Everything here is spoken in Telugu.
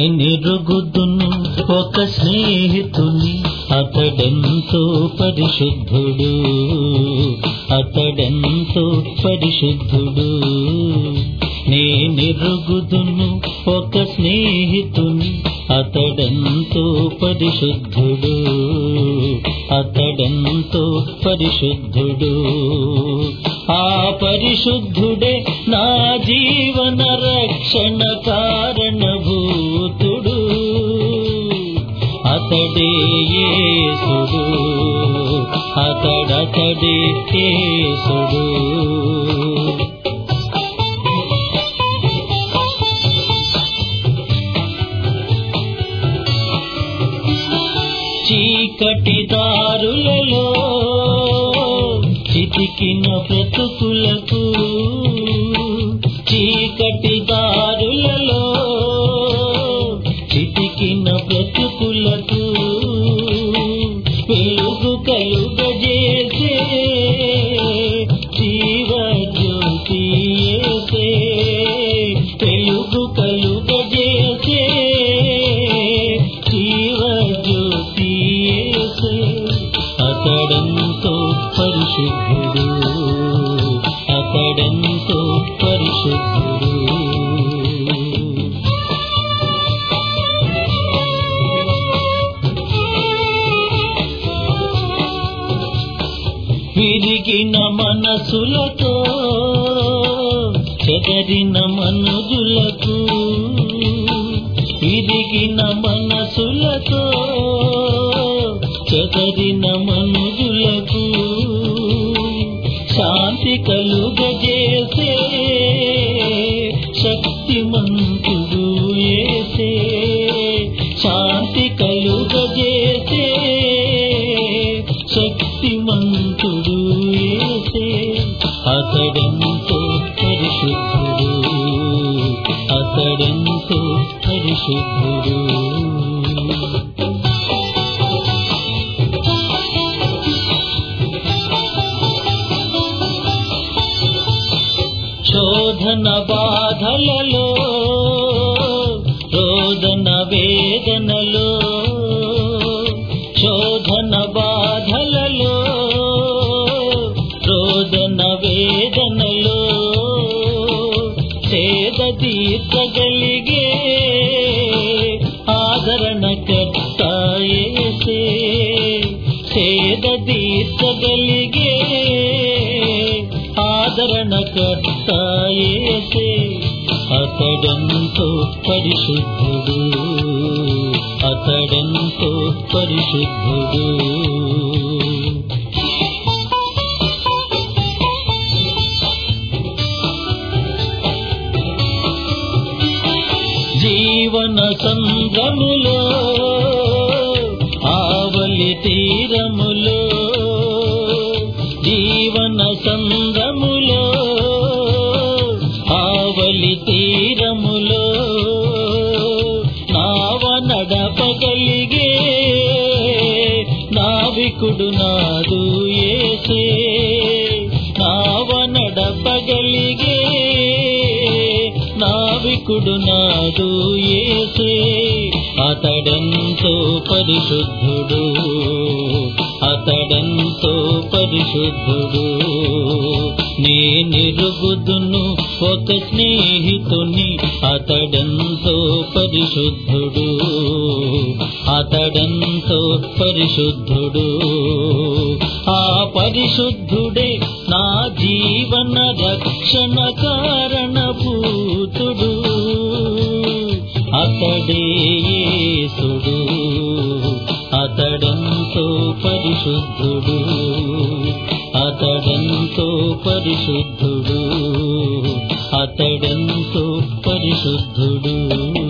నేనెరుగుదును ఒక స్నేహితుని అతడెంతో పరిశుద్ధుడు అతడెంతో పరిశుద్ధుడు నేనెరుగుదును ఒక స్నేహితుని అతడెంతో పరిశుద్ధుడు అతడెంతో పరిశుద్ధుడు ఆ పరిశుద్ధుడే నా జీవన రక్షణ కారణభూతుడు అతడే యేసుడు అతడతడే యేసుడు చీకటి దారులలో చితికిన బ్రతుకులకు చీకటి దారులలో చితికిన బ్రతుకులకు వెలుగు కలుగజేసే జీవజ్యోతి యేసే వెలుగు కలుగజేసే జీవజ్యోతి యేసే అతడంతో పరిశుద్ధుడు అతడంతో పరిశుద్ధుడు విరిగిన మనసులతో చెదరిన మనుజులకు విరిగిన మనసులతో చెదరిన మనుజులకు శాంతి కలుగజేసే శక్తిమంతుడు ఏసే శాంతి కలుగజేసే శక్తిమంతుడు ఏసే అతడెంతో పరిశుద్ధుడు అతడెంతో పరిశుద్ధుడు శోధన బాధలలో రోదన వేదనలో శోధన బాధలలో రోదన వేదనలో సేద తీర్చగలిగే ఆదరణ కర్తాయేసే సేద తీర్చగలిగే ఆదరణ కర్తాయేసే అతడంతో పరిశుద్ధుడు అతడంతో పరిశుద్ధుడు జీవన సంగములో ఆవలి తీరములో జీవన సంగములో ఆవలి తీరములో నావ నడపగలిగే నావికుడు నాదు ఏసే నావ నడపగలిగే నావికుడు నాదు ఏసే అతడంతో పరిశుద్ధుడు అతడంతో పరిశుద్ధుడు నేనిరుగుదును ఒక స్నేహితుని అతడంతో పరిశుద్ధుడు అతడంతో పరిశుద్ధుడు ఆ పరిశుద్ధుడే నా జీవన రక్షణ కారణభూతుడు అతడే యేసుడు అతడంతో పరిశుద్ధుడు అతడంతో పరిశుద్ధుడు అతడంతో పరిశుద్ధుడు